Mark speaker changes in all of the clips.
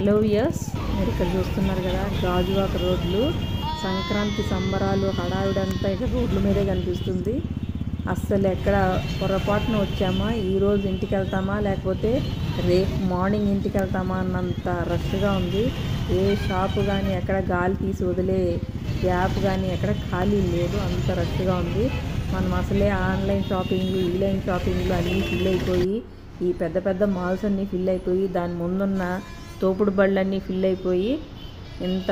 Speaker 1: hello viewers మీరు ఇక్కడ చూస్తున్నారు కదా గాజువాక రోడ్లు సంక్రాంతి సంబరాలు హడావిడంతా ఇక రోడ్ల మీదే కనిపిస్తుంది అస్సలు ఎక్కడ పొరపాటున వచ్చామా ఈరోజు ఇంటికి వెళ్తామా లేకపోతే రేపు మార్నింగ్ ఇంటికి వెళ్తామా అన్నంత రష్గా ఉంది ఏ షాపు కానీ ఎక్కడ గాలి తీసి వదిలే గ్యాప్ కానీ ఎక్కడ ఖాళీ లేదు అంత రష్గా ఉంది మనం అసలే ఆన్లైన్ షాపింగ్లు ఈలైన్ షాపింగ్లు అన్నీ ఫిల్ అయిపోయి ఈ పెద్ద పెద్ద మాల్స్ అన్నీ ఫిల్ అయిపోయి దాని ముందున్న తోపుడు బళ్ళన్నీ ఫిల్ అయిపోయి ఇంత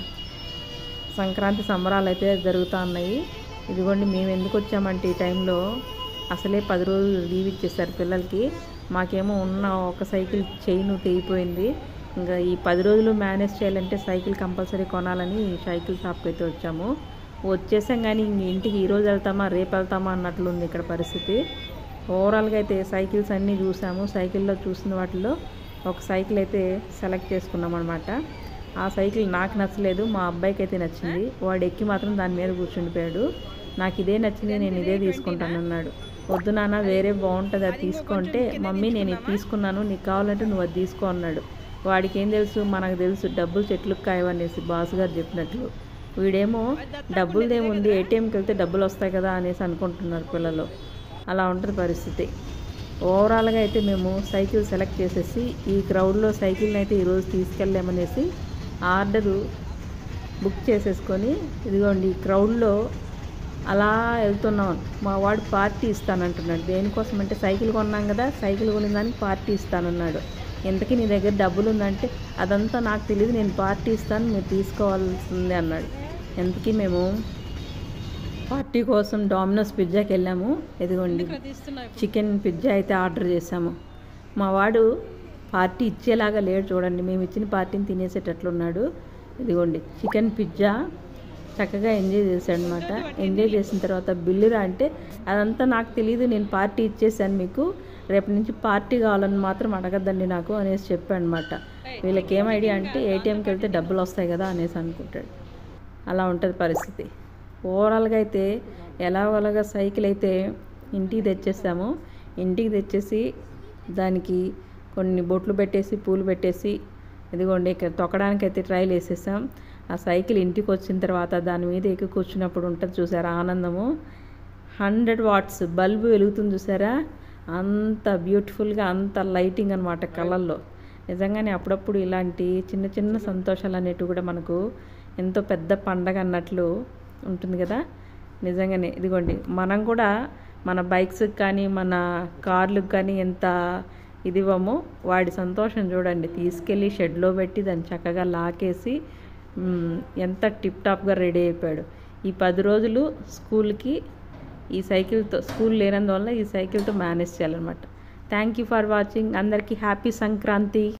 Speaker 1: సంక్రాంతి సంబరాలు అయితే జరుగుతూ ఉన్నాయి ఇదిగోండి మేము ఎందుకు వచ్చామంటే ఈ టైంలో అసలే పది రోజులు లీవ్ ఇచ్చేసారు పిల్లలకి మాకేమో ఉన్న ఒక సైకిల్ చైన్ తెగిపోయింది ఇంకా ఈ పది రోజులు మేనేజ్ చేయాలంటే సైకిల్ కంపల్సరీ కొనాలని ఈ సైకిల్ షాప్కి అయితే వచ్చాము వచ్చేసాం కానీ ఇంక ఇంటికి ఈరోజు వెళ్తామా రేపు వెళ్తామా అన్నట్లుంది ఇక్కడ పరిస్థితి ఓవరాల్గా అయితే సైకిల్స్ అన్నీ చూసాము సైకిల్లో చూసిన వాటిలో ఒక సైకిల్ అయితే సెలెక్ట్ చేసుకున్నాం అనమాట ఆ సైకిల్ నాకు నచ్చలేదు మా అబ్బాయికి అయితే నచ్చింది వాడు ఎక్కి మాత్రం దాని మీద కూర్చుండిపోయాడు నాకు ఇదే నచ్చింది నేను ఇదే తీసుకుంటాను అన్నాడు వద్దు నాన్న వేరే బాగుంటుంది అది తీసుకుంటే మమ్మీ నేను ఇది తీసుకున్నాను నీకు కావాలంటే నువ్వు అది తీసుకో అన్నాడు వాడికి ఏం తెలుసు మనకు తెలుసు డబ్బులు చెట్లకు కాయవనేసి బాస్ గారు చెప్పినట్లు వీడేమో డబ్బులదేముంది ఏటీఎంకి వెళ్తే డబ్బులు వస్తాయి కదా అనేసి అనుకుంటున్నారు పిల్లలు అలా ఉంటుంది పరిస్థితి ఓవరాల్గా అయితే మేము సైకిల్ సెలెక్ట్ చేసేసి ఈ క్రౌడ్లో సైకిల్ని అయితే ఈరోజు తీసుకెళ్ళామనేసి ఆర్డరు బుక్ చేసేసుకొని ఇదిగోండి ఈ క్రౌడ్లో అలా వెళ్తున్నాం మా వాడు పార్టీ ఇస్తానంటున్నాడు దేనికోసం అంటే సైకిల్ కొన్నాం కదా సైకిల్ కొనిన దానికి పార్టీ ఇస్తానన్నాడు ఇంతకీ నీ దగ్గర డబ్బులు ఉందంటే అదంతా నాకు తెలియదు నేను పార్టీ ఇస్తాను మీరు తీసుకోవాల్సిందే అన్నాడు ఎంతకీ మేము పార్టీ కోసం డామినోస్ పిజ్జాకి వెళ్ళాము ఇదిగోండి చికెన్ పిజ్జా అయితే ఆర్డర్ చేసాము మా వాడు పార్టీ ఇచ్చేలాగా లేడు చూడండి మేము ఇచ్చిన పార్టీని తినేసేటట్లున్నాడు ఇదిగోండి చికెన్ పిజ్జా చక్కగా ఎంజాయ్ చేశాడు అనమాట ఎంజాయ్ చేసిన తర్వాత బిల్లురా అంటే అదంతా నాకు తెలియదు నేను పార్టీ ఇచ్చేసాను మీకు రేపు నుంచి పార్టీ కావాలని మాత్రం అడగద్దండి నాకు అనేసి చెప్పాడు అనమాట వీళ్ళకి ఏం ఐడియా అంటే ఏటీఎంకి వెళ్తే డబ్బులు వస్తాయి కదా అనేసి అనుకుంటాడు అలా ఉంటుంది పరిస్థితి ఓవరాల్గా అయితే ఎలాగోలాగా సైకిల్ అయితే ఇంటికి తెచ్చేసాము ఇంటికి తెచ్చేసి దానికి కొన్ని బొట్లు పెట్టేసి పూలు పెట్టేసి ఇదిగోండి ఇక్కడ తొక్కడానికి అయితే ట్రైల్ వేసేసాం ఆ సైకిల్ ఇంటికి వచ్చిన తర్వాత దాని మీద ఎక్కి కూర్చున్నప్పుడు ఉంటుంది చూసారా ఆనందము హండ్రెడ్ వాట్స్ బల్బు వెలుగుతుంది చూసారా అంత బ్యూటిఫుల్గా అంత లైటింగ్ అనమాట కళ్ళల్లో నిజంగానే అప్పుడప్పుడు ఇలాంటి చిన్న చిన్న సంతోషాలు అనేటివి కూడా మనకు ఎంతో పెద్ద పండగ అన్నట్లు ఉంటుంది కదా నిజంగానే ఇదిగోండి మనం కూడా మన బైక్స్కి కానీ మన కార్లకు కానీ ఎంత ఇదివ్వమో వాడి సంతోషం చూడండి తీసుకెళ్ళి షెడ్లో పెట్టి దాన్ని చక్కగా లాకేసి మ్, ఎంత టిప్ టాప్గా రెడీ అయిపోయాడు ఈ పది రోజులు స్కూల్కి ఈ సైకిల్తో స్కూల్ లేనందువల్ల ఈ సైకిల్తో మేనేజ్ చేయాలన్నమాట థ్యాంక్ యూ ఫర్ వాచింగ్ అందరికీ హ్యాపీ సంక్రాంతి